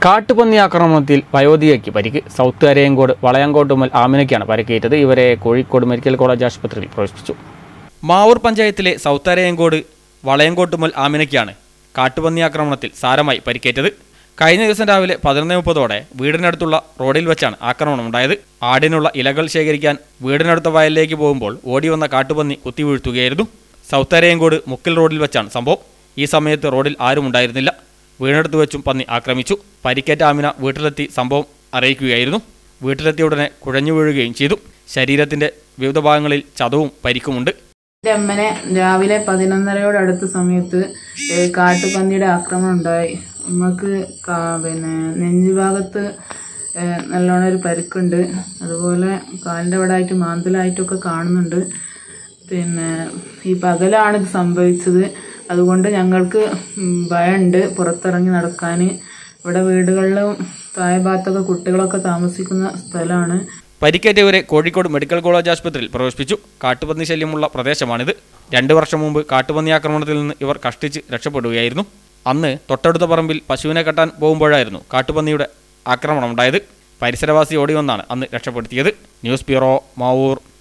കാട്ടുപന്നി ആക്രമണത്തിൽ വയോധികയ്ക്ക് പരിക്ക് സൗത്ത് അരയങ്കോട് വളയങ്കോട്ടുമൽ ആമിനയ്ക്കാണ് പരിക്കേറ്റത് ഇവരെ കോഴിക്കോട് മെഡിക്കൽ കോളേജ് ആശുപത്രിയിൽ പ്രവേശിപ്പിച്ചു മാവൂർ പഞ്ചായത്തിലെ സൗത്ത് അരയങ്കോട് വളയങ്കോട്ടുമൽ ആമിനയ്ക്കാണ് കാട്ടുപന്നി ആക്രമണത്തിൽ സാരമായി പരിക്കേറ്റത് കഴിഞ്ഞ ദിവസം രാവിലെ പതിനൊന്ന് മുപ്പതോടെ വീടിനടുത്തുള്ള റോഡിൽ വെച്ചാണ് ആക്രമണം ഉണ്ടായത് ആടിനുള്ള ഇലകൾ ശേഖരിക്കാൻ വീടിനടുത്ത വയലിലേക്ക് പോകുമ്പോൾ ഓടി വന്ന കാട്ടുപന്നി കുത്തിവീഴ്ത്തുകയായിരുന്നു സൗത്ത് അരയങ്കോട് മുക്കിൽ റോഡിൽ വെച്ചാണ് സംഭവം ഈ സമയത്ത് റോഡിൽ ആരും ഉണ്ടായിരുന്നില്ല വീടിനടുത്ത് വെച്ചും പന്നി ആക്രമിച്ചു പരിക്കേറ്റ ആമിന വീട്ടിലെത്തി സംഭവം അറിയിക്കുകയായിരുന്നു വീട്ടിലെത്തിയ ഉടനെ കുഴഞ്ഞു വീഴുകയും ചെയ്തു ശരീരത്തിന്റെ വിവിധ ഭാഗങ്ങളിൽ ചതവും പരിക്കുമുണ്ട് എന്റെ അമ്മനെ രാവിലെ പതിനൊന്നരയോട് അടുത്ത സമയത്ത് ഏ, കാട്ടുപന്നിയുടെ ആക്രമണം ഉണ്ടായി അമ്മക്ക് കാ- പിന്നെ നെഞ്ചുഭാഗത്ത് ഏ, നല്ലോണം ഒരു പരിക്കുണ്ട് അതുപോലെ കാലിന്റെ അവിടെ ആയിട്ട് മാന്തലായിട്ടൊക്കെ കാണുന്നുണ്ട് പിന്നെ ഈ പകലാണ് ഇത് സംഭവിച്ചത് അതുകൊണ്ട് ഞങ്ങൾക്ക് ഉം, ഭയമുണ്ട് പുറത്തിറങ്ങി നടക്കാൻ ഇവിടെ വീടുകളിലും താഴെ ഭാഗത്തൊക്കെ കുട്ടികളൊക്കെ താമസിക്കുന്ന സ്ഥലമാണ് പരിക്കേറ്റവരെ കോഴിക്കോട് മെഡിക്കൽ കോളേജ് ആശുപത്രിയിൽ പ്രവേശിപ്പിച്ചു കാട്ടുപന്നി ശല്യമുള്ള പ്രദേശമാണിത് രണ്ടു വർഷം മുമ്പ് കാട്ടുപന്നി ആക്രമണത്തിൽ നിന്ന് ഇവർ കഷ്ടിച്ച് രക്ഷപ്പെടുകയായിരുന്നു അന്ന് തൊട്ടടുത്ത പറമ്പിൽ പശുവിനെ കെട്ടാൻ പോകുമ്പോഴായിരുന്നു കാട്ടുപന്നിയുടെ ആക്രമണം ഉണ്ടായത് പരിസരവാസി ഓടി വന്നാണ് അന്ന് രക്ഷപ്പെടുത്തിയത് ന്യൂസ് ബ്യൂറോ മാവൂർ